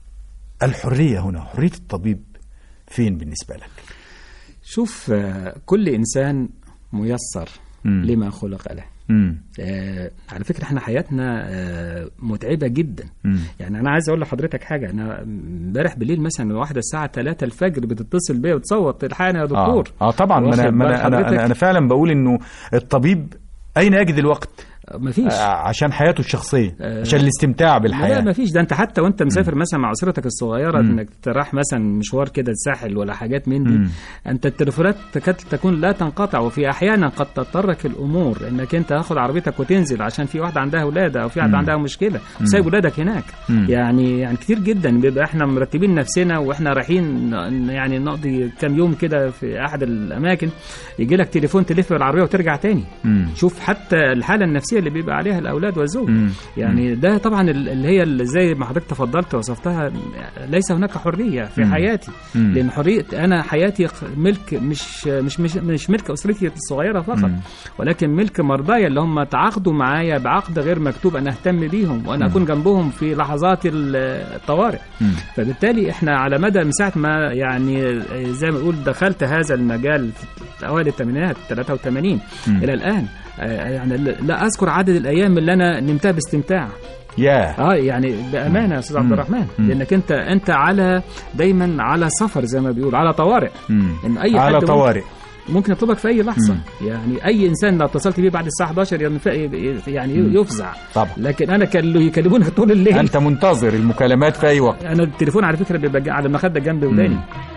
الحرية هنا حرية الطبيب فين بالنسبة لك شوف آه، كل إنسان ميسر مم. لما خلق له مم. آه على فكره احنا حياتنا آه متعبه جدا مم. يعني انا عايز اقول لحضرتك حاجه انا امبارح بالليل مثلا واحده الساعه 3 الفجر بتصل بيا وتصوت الحقني يا دكتور اه, آه طبعا ما واخد انا ما بال انا انا, حضرتك؟ أنا, أنا فعلا بقول انه الطبيب اين يجد الوقت مفيش آه عشان حياته الشخصيه آه. عشان الاستمتاع لا بالحياه ما فيش ده انت حتى وانت مسافر مثلا مع اسرتك الصغيره انك تروح مثلا مشوار كده الساحل ولا حاجات من دي مم. انت التليفونات تكاد تكون لا تنقطع وفي احيانا قد تضطرك الامور انك انت تاخد عربيتك وتنزل عشان في واحده عندها ولاده او في واحده عندها مشكله وسايب ولادك هناك مم. يعني يعني كتير جدا بيبقى احنا مرتبين نفسنا واحنا رايحين ن- يعني نقضي كام يوم كده في احد الاماكن يجي لك تليفون تلف بالعربيه وترجع تاني مم. شوف حتى الحاله النفسيه اللي بيبقى عليها الاولاد والزوج مم. يعني ده طبعا ال- اللي هي اللي زي ما حضرتك تفضلت وصفتها ليس هناك حريه في مم. حياتي مم. لان حريه انا حياتي خ- ملك مش مش مش, مش ملك اسرتي الصغيره فقط مم. ولكن ملك مرضايا اللي هم تعاقدوا معايا بعقد غير مكتوب انا اهتم بيهم وانا اكون جنبهم في لحظات ال- الطوارئ مم. فبالتالي احنا على مدى من ساعه ما يعني زي ما نقول دخلت هذا المجال في اوائل الثمانينات 83 مم. الى الان آه، يعني لا اذكر عدد الايام اللي انا نمتها باستمتاع يا اه يعني بامانه يا استاذ عبد مم. الرحمن مم. لانك انت انت على دايما على سفر زي ما بيقول على طوارئ مم. ان اي على حد طوارئ ممكن يطلبك في اي لحظه مم. يعني اي انسان لو اتصلت بيه بعد الساعه 11 ينف- يعني يفزع طبعا لكن انا كان يكلموني طول الليل انت منتظر المكالمات في اي وقت انا التليفون على فكره بيبقى جا- على المخده جنبي وداني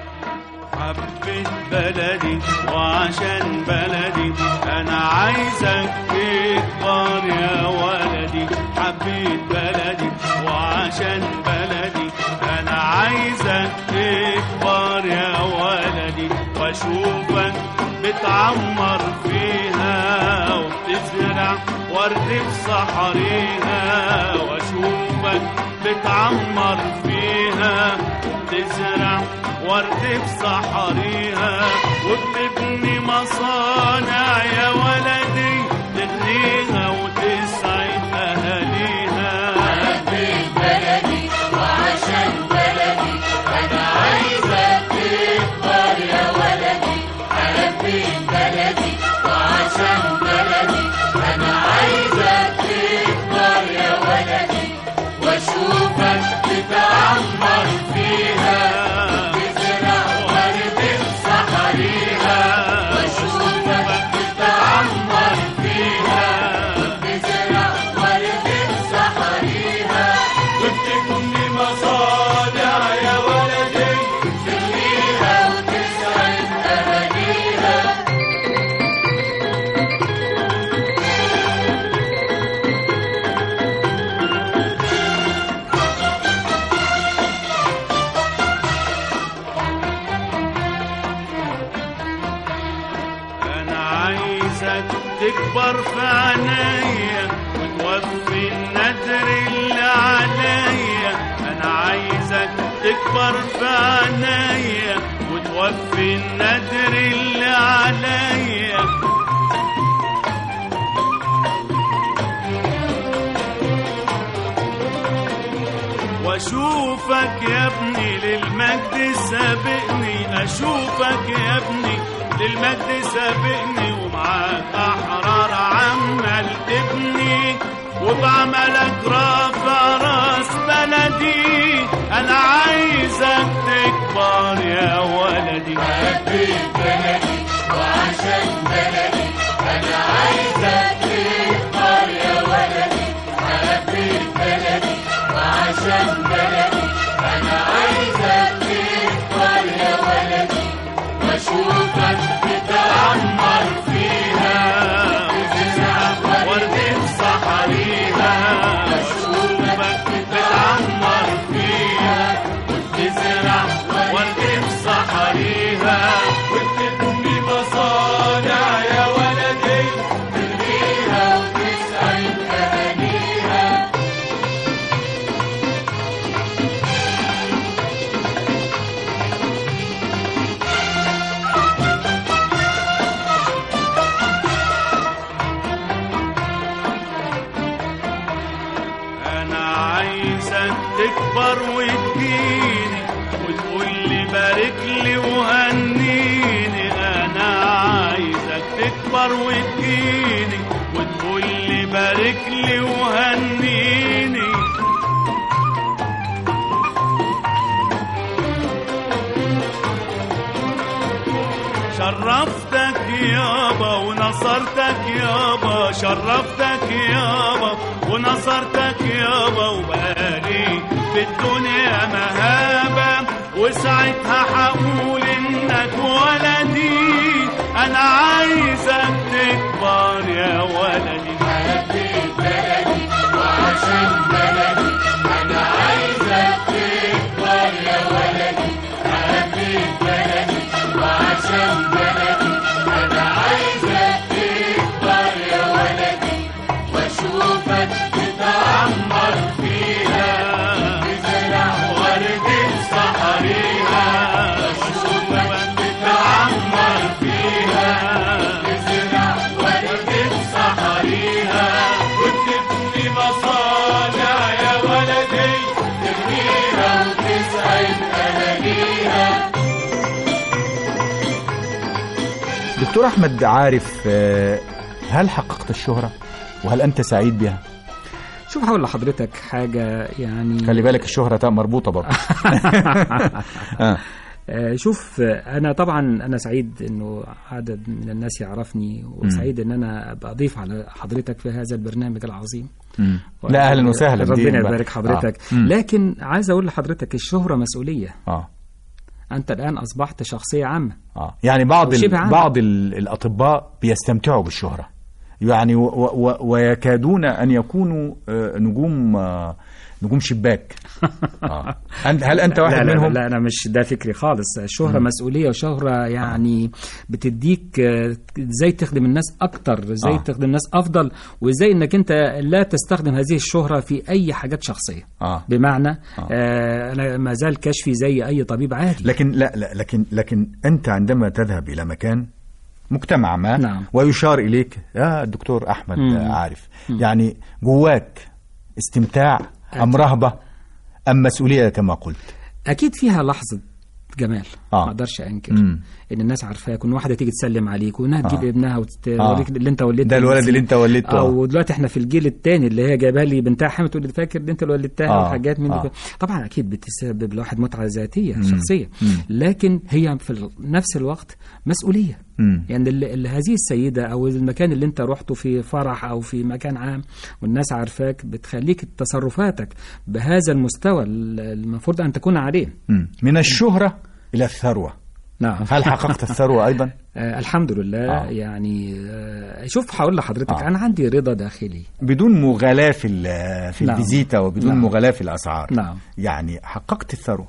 حبيت بلدي وعشان بلدي انا عايزك تكبر يا ولدي حبيت بلدي وعشان بلدي انا عايزك تكبر يا ولدي واشوفك بتعمر فيها وبتزرع ورد في صحريها واشوفك بتعمر فيها وبتزرع ورد في صحريها وبتبني مصانع يا ولدي تغنيها وتسعد اهاليها وبتبني مصانع يا ولدي تغنيها وتسعد اهاليها انا عايزك تكبر في عينيا وتوفي النذر اللي عليا انا عايزك تكبر في عينيا وتوفي النذر اللي عليا واشوفك يا ابني للمجد سابقني اشوفك يا ابني للمجد سابقني ومعاك احرار عمال تبني وبعملك رافع راس بلدي انا عايزك تكبر يا ولدي ورد في صحريها واشوفك بتعمر فيها وتزرع ورد في صحريها وتبني مصانع يا ولدي تغنيها وتسعد اهاليها انا عايزك تكبر وتجيني وتقول لي بارك لي وهنيني انا عايزك تكبر وتجيني وتقول بارك لي وهنيني شرفتك يابا ونصرتك يابا شرفتك يابا ونصرتك يابا وبقالي في الدنيا مهابة وساعتها هقول انك ولدي انا عايزك تكبر يا ولدي وتبني مصانع يا ولدي تبنيها وتسعد أهاليها دكتور احمد عارف آه، هل حققت الشهره وهل انت سعيد بها شوف هقول لحضرتك حاجة يعني خلي بالك الشهره تا- مربوطه برضه آه. آه، شوف آه، انا طبعا انا سعيد انه عدد من الناس يعرفني وسعيد ان انا ابقى اضيف على حضرتك في هذا البرنامج العظيم مم. لا اهلا وسهلا دي ربنا بقى. يبارك حضرتك آه. مم. لكن عايز اقول لحضرتك الشهرة مسؤولية اه انت الان اصبحت شخصية عامة اه يعني بعض ال... وشبه عام. بعض ال... الاطباء بيستمتعوا بالشهره يعني و... و... ويكادون ان يكونوا آه، نجوم آه، نجوم شباك آه. أنت هل انت واحد لا لا منهم لا انا مش ده فكري خالص الشهرة مسؤولية وشهرة يعني بتديك آه، ازاي تخدم الناس اكتر ازاي آه. تخدم الناس افضل وازاي انك انت لا تستخدم هذه الشهرة في اي حاجات شخصية اه بمعنى آه انا ما زال كشفي زي اي طبيب عادي لكن لا لا لكن لكن انت عندما تذهب الى مكان مجتمع ما نعم. ويشار اليك يا الدكتور احمد مم. عارف يعني جواك استمتاع ام رهبه ام مسؤوليه كما قلت اكيد فيها لحظه جمال آه. ما اقدرش انكر مم. ان الناس عارفاك وان واحده تيجي تسلم عليك وانها تجيب آه. ابنها وتوريك اللي انت ولدته ده الولد اللي انت ولدته اه ودلوقتي احنا في الجيل الثاني اللي هي جايبها لي بنتها حامل تقول لي فاكر دي انت اللي ولدتها آه. وحاجات من دي آه. طبعا اكيد بتسبب لواحد متعه ذاتيه شخصيه مم. لكن هي في ال- نفس الوقت مسؤوليه مم. يعني ال- ال- هذه السيده او المكان اللي انت رحته في فرح او في مكان عام والناس عارفاك بتخليك تصرفاتك بهذا المستوى ال- المفروض ان تكون عليه مم. من الشهره الى الثروه نعم هل حققت الثروه ايضا آه الحمد لله آه. آه. يعني آه شوف هقول لحضرتك آه. آه. انا عندي رضا داخلي بدون مغالاه في ال- في نعم. الفيزيتا وبدون نعم. مغالاه في الاسعار نعم. يعني حققت الثروه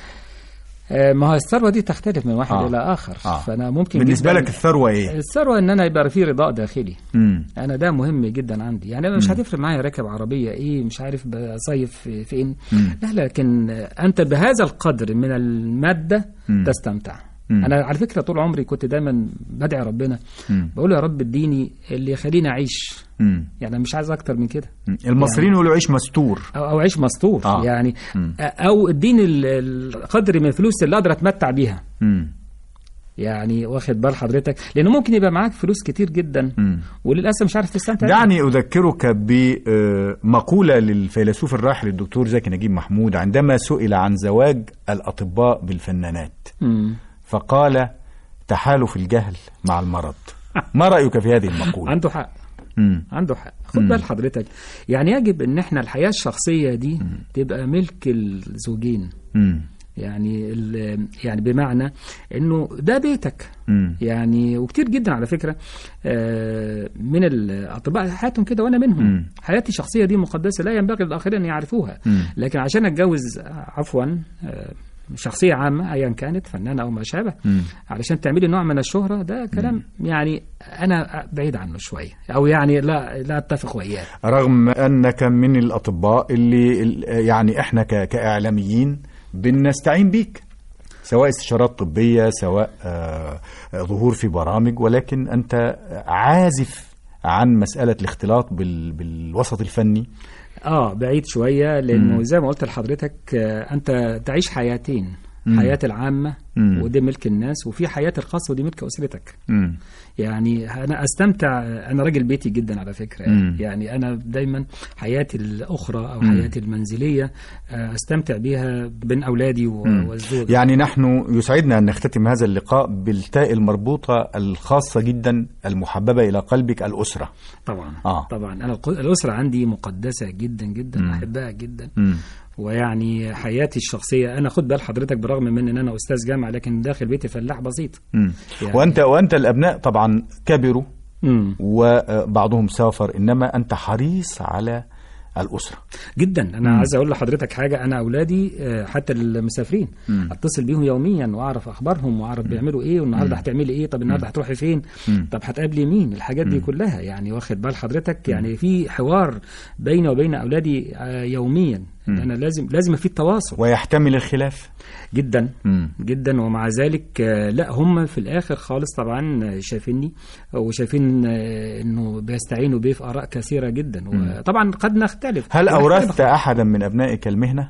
آه ما هو الثروه دي تختلف من واحد آه. آه. الى اخر آه. فانا ممكن بالنسبه جداً- لك الثروه ايه الثروه ان انا يبقى في رضاء داخلي مم. انا ده مهم جدا عندي يعني أنا مش هتفرق معايا راكب عربيه ايه مش عارف بصيف في- فين مم. لا لكن انت بهذا القدر من الماده مم. تستمتع مم. انا على فكره طول عمري كنت دايما بدعي ربنا مم. بقول يا رب اديني اللي يخليني اعيش مم. يعني مش عايز اكتر من كده مم. المصريين يقولوا عيش مستور او او عيش مستور آه. آه. يعني مم. او اديني ال- القدر من الفلوس اللي اقدر اتمتع بيها مم. يعني واخد بال حضرتك لانه ممكن يبقى معاك فلوس كتير جدا مم. وللاسف مش عارف تستمتع بيها. دعني أذكرك بمقولة للفيلسوف الراحل الدكتور زكي نجيب محمود عندما سئل عن زواج الأطباء بالفنانات مم. فقال تحالف الجهل مع المرض ما رأيك في هذه المقولة؟ عنده حق مم. عنده حق خد بال حضرتك يعني يجب ان احنا الحياه الشخصيه دي تبقى ملك الزوجين مم. يعني ال- يعني بمعنى انه ده بيتك مم. يعني وكتير جدا على فكره آه، من الاطباء حياتهم كده وانا منهم مم. حياتي الشخصيه دي مقدسه لا ينبغي للاخرين ان يعرفوها مم. لكن عشان اتجوز آه، عفوا آه، شخصيه عامه ايا كانت فنانه او ما شابه مم. علشان تعملي نوع من الشهره ده كلام يعني انا بعيد عنه شويه او يعني لا لا اتفق وياه رغم أنك من الأطباء اللي ال- يعني إحنا ك- كإعلاميين بنستعين بيك سواء استشارات طبية سواء آه، ظهور في برامج ولكن أنت عازف عن مسألة الاختلاط بال- بالوسط الفني اه بعيد شويه لانه زي ما قلت لحضرتك آه، انت تعيش حياتين حياه العامه مم. ودي ملك الناس وفي حياتي الخاصه ودي ملك اسرتك مم. يعني انا استمتع انا راجل بيتي جدا على فكره مم. يعني انا دايما حياتي الاخرى او حياتي المنزليه آه، استمتع بيها بين اولادي و- مم. والزوج يعني نحن يسعدنا أن نختتم هذا اللقاء بالتاء المربوطة الخاصة جدا المحببة إلى قلبك الأسرة طبعا آه. طبعا انا الق- الاسره عندي مقدسه جدا جدا مم. احبها جدا مم. ويعني حياتي الشخصيه انا خد بال حضرتك بالرغم من ان انا استاذ جامعه لكن داخل بيتي فلاح بسيط مم. يعني- وأنت وأنت الأبناء طبعا كبروا مم. وبعضهم سافر إنما أنت حريص على الأسرة جدا انا مم. عايز اقول لحضرتك حاجه انا اولادي آه، حتى المسافرين مم. اتصل بيهم يوميا واعرف اخبارهم واعرف بيعملوا ايه والنهارده هتعملي ايه طب النهارده هتروحي فين مم. طب هتقابلي مين الحاجات دي كلها يعني واخد بال حضرتك يعني في حوار بيني وبين اولادي آه، يوميا مم. انا لازم لازم في التواصل ويحتمل الخلاف جدا مم. جدا ومع ذلك آه، لا هم في الاخر خالص طبعا آه، شايفيني وشايفين آه، انه بيستعينوا بيه في اراء كثيره جدا وطبعا قد نختلف هل ونختلف أورثت أحدا من أبنائك المهنة؟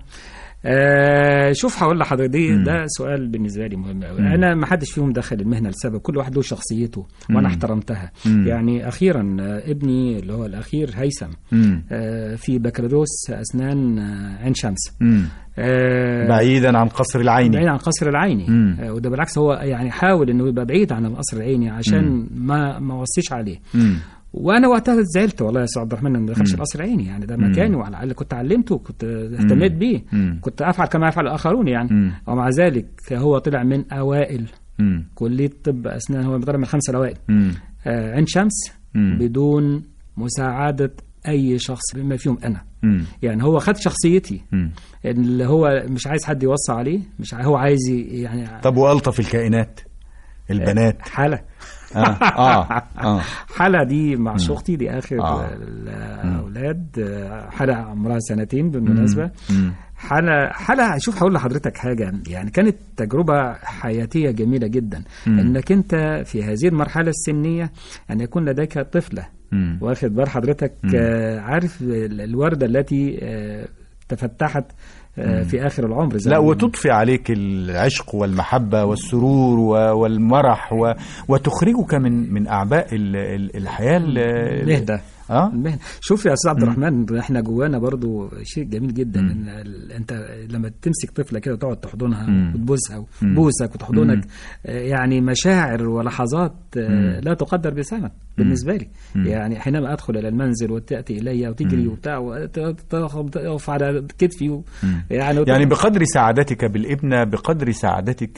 آه شوف هقول لحضرتك دي مم. ده سؤال بالنسبه لي مهم قوي مم. انا ما حدش فيهم دخل المهنه لسبب كل واحد له شخصيته وانا مم. احترمتها مم. يعني اخيرا آه، ابني اللي هو الاخير هيثم مم. آه في بكالوريوس اسنان آه، عين شمس مم. آه بعيدا عن قصر العين بعيد عن قصر العيني مم. آه وده بالعكس هو يعني حاول انه يبقى بعيد عن القصر العيني عشان مم. ما ما وصيش عليه مم. وانا وقتها زعلت والله يا استاذ عبد الرحمن ما دخلش مم. القصر العيني يعني ده مم. مكاني وعلى الاقل كنت علمته كنت اهتميت بيه مم. كنت افعل كما يفعل الاخرون يعني مم. ومع ذلك هو طلع من اوائل مم. كليه طب اسنان هو طلع من الخمسه الاوائل مم. آه عين شمس مم. بدون مساعده اي شخص بما فيهم انا مم. يعني هو خد شخصيتي مم. اللي هو مش عايز حد يوصى عليه مش عاي... هو عايز ي- يعني طب وألطف الكائنات البنات حالة آه. آه. آه. حالة دي مع شختي دي آخر آه. الأولاد آه، حالة عمرها سنتين بالمناسبة مم. حالة حالة شوف هقول لحضرتك حاجة يعني كانت تجربة حياتية جميلة جدا مم. انك انت في هذه المرحلة السنية ان يكون لديك طفلة مم. واخد بال حضرتك مم. آه، عارف ال- الوردة التي آه، تفتحت آه، في آخر العمر زي لا ما بيقولوا. وتضفي عليك العشق والمحبة والسرور و- والمرح و... وتخرجك من من أعباء ال- ال- الحياة ال- المهنة اه المهنة شوف يا استاذ عبد الرحمن احنا جوانا برضو شيء جميل جدا مم. ان ال- انت لما تمسك طفله كده وتقعد تحضنها مم. وتبوسها مم. وتبوسك مم. وتحضنك آه، يعني مشاعر ولحظات آه، مم. لا تقدر بثمن بالنسبه لي مم. يعني حينما ادخل الى المنزل وتاتي الي وتجري مم. وبتاع وتقف على كتفي و- مم. يعني يعني بقدر سعادتك بالابنة بقدر سعادتك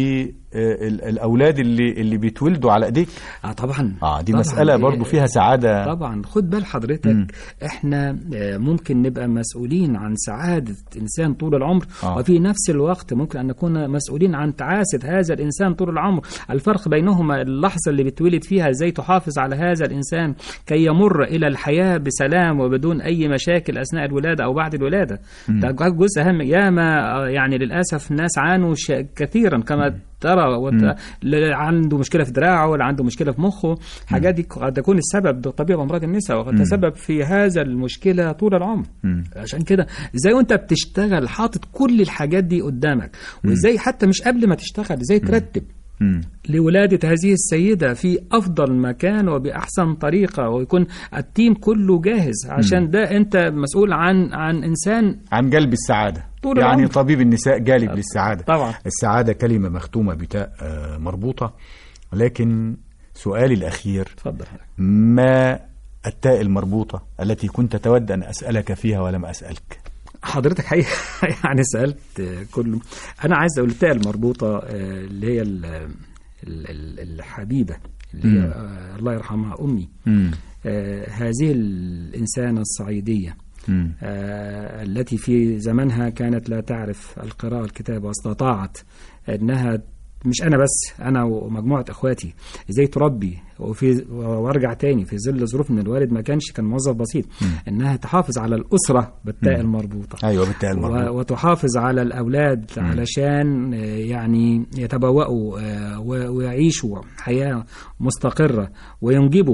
بالأولاد اللي اللي بيتولدوا على إيديك اه طبعا اه دي طبعاً. مسألة برضو فيها سعادة طبعا خد بال حضرتك مم. احنا آه، ممكن نبقى مسؤولين عن سعادة انسان طول العمر آه. وفي نفس الوقت ممكن ان نكون مسؤولين عن تعاسة هذا الانسان طول العمر الفرق بينهما اللحظة اللي بتولد فيها ازاي تحافظ على هذا الانسان كي يمر الى الحياة بسلام وبدون اي مشاكل اثناء الولادة او بعد الولادة ده جزء اهم ياما آه، يعني للاسف ناس عانوا ش- كثيرا كما ترى وت... ل- عنده مشكله في دراعه ولا عنده مشكله في مخه حاجات دي قد تكون السبب ده طبيعي امراض النساء وقد تسبب في هذا المشكله طول العمر مم. عشان كده ازاي وانت بتشتغل حاطط كل الحاجات دي قدامك وازاي حتى مش قبل ما تشتغل ازاي ترتب مم. لولادة هذه السيدة في أفضل مكان وبأحسن طريقة ويكون التيم كله جاهز عشان ده أنت مسؤول عن عن إنسان عن جلب السعادة طول يعني العمر. طبيب النساء جالب للسعادة طبعا. السعادة كلمة مختومة بتاء آه، مربوطة لكن سؤالي الأخير اتفضل ما التاء المربوطة التي كنت تود أن أسألك فيها ولم أسألك حضرتك حقيقة يعني سألت آه، كله أنا عايز أقول التاء المربوطة آه، اللي هي ال- ال- ال- الحبيبة اللي هي مم. آه، الله يرحمها أمي مم. آه، هذه الإنسانة الصعيدية مم. آه، التي في زمنها كانت لا تعرف القراءة والكتابة واستطاعت أنها مش أنا بس أنا ومجموعة إخواتي إزاي تربي وفي وارجع تاني في ظل ظروف إن الوالد ما كانش كان موظف بسيط إنها تحافظ تحافظ على الأسرة بالتاء المربوطة أيوة بالتاء و- المربوطة وتحافظ على الأولاد علشان آه، يعني يتبوأوا آه، و- ويعيشوا حياة مستقرة وينجبوا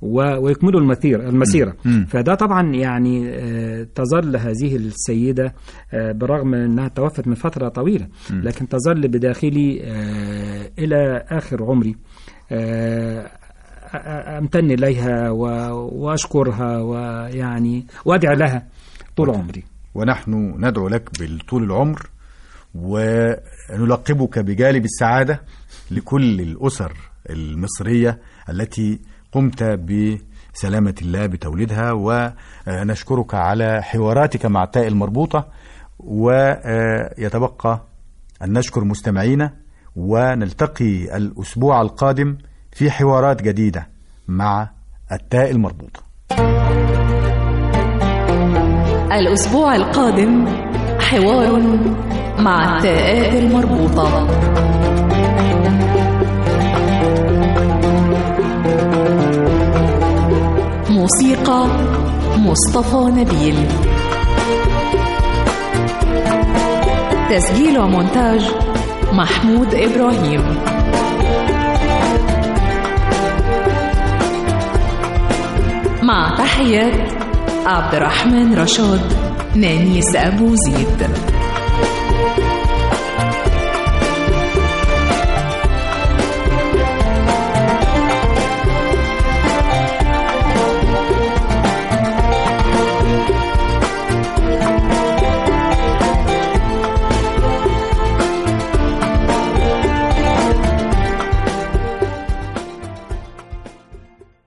و- ويكملوا المسيرة المسيرة مم. فده طبعا يعني آه، تظل هذه السيدة آه، برغم أنها توفت من فترة طويلة لكن تظل بداخلي آه، إلى آخر عمري آه، أ- أ- أمتن إليها و- وأشكرها ويعني وأدعي لها طول عمري ونحن ندعو لك بالطول العمر ونلقبك بجالب السعادة لكل الأسر المصرية التي قمت بسلامة الله بتوليدها ونشكرك على حواراتك مع التاء المربوطة ويتبقى أن نشكر مستمعينا ونلتقي الأسبوع القادم في حوارات جديدة مع التاء المربوطة الأسبوع القادم حوار مع التاءات المربوطة موسيقى مصطفى نبيل تسجيل ومونتاج محمود إبراهيم مع تحيات عبد الرحمن رشاد نانيس أبو زيد